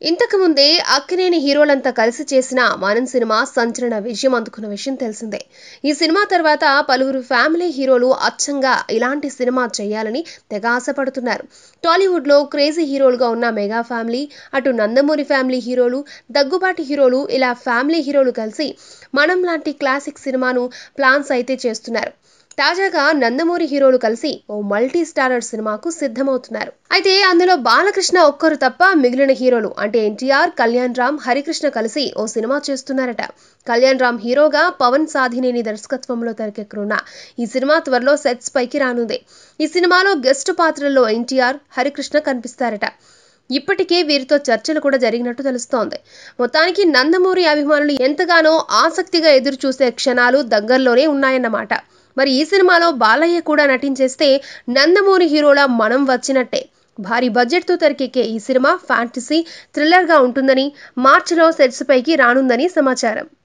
ఇంతకు ముందే అక్కినేని హీరోలంతా కలిసి చేసిన మనం సినిమా సంచలన విజయం అందుకున్న విషయం తెలిసిందే ఈ సినిమా తర్వాత పలువురు ఫ్యామిలీ హీరోలు అచ్చంగా ఇలాంటి సినిమా చేయాలని తెగ ఆశపడుతున్నారు టాలీవుడ్ లో క్రేజీ హీరోలుగా ఉన్న మెగా ఫ్యామిలీ అటు నందమూరి ఫ్యామిలీ హీరోలు దగ్గుబాటి హీరోలు ఇలా ఫ్యామిలీ హీరోలు కలిసి మనం లాంటి క్లాసిక్ సినిమాను ప్లాన్స్ అయితే చేస్తున్నారు తాజాగా నందమూరి హీరోలు కలిసి ఓ మల్టీ స్టారర్ సినిమాకు సిద్ధమవుతున్నారు అయితే అందులో బాలకృష్ణ ఒక్కరు తప్ప మిగిలిన హీరోలు అంటే ఎన్టీఆర్ కళ్యాణ్ రామ్ హరికృష్ణ కలిసి ఓ సినిమా చేస్తున్నారట కళ్యాణ్ రామ్ హీరోగా పవన్ సాధినేని దర్శకత్వంలో తెరకెక్కనున్న ఈ సినిమా త్వరలో సెట్స్ పైకి రానుంది ఈ సినిమాలో గెస్ట్ పాత్రల్లో ఎన్టీఆర్ హరికృష్ణ కనిపిస్తారట ఇప్పటికే వీరితో చర్చలు కూడా జరిగినట్టు తెలుస్తోంది మొత్తానికి నందమూరి అభిమానులు ఎంతగానో ఆసక్తిగా ఎదురు చూసే క్షణాలు దగ్గరలోనే ఉన్నాయన్నమాట మరి ఈ సినిమాలో బాలయ్య కూడా నటించేస్తే నందమూరి హీరోల మనం వచ్చినట్టే భారీ బడ్జెట్తో తెరకెక్కే ఈ సినిమా ఫ్యాంటసీ థ్రిల్లర్గా ఉంటుందని మార్చిలో సెట్స్ పైకి రానుందని సమాచారం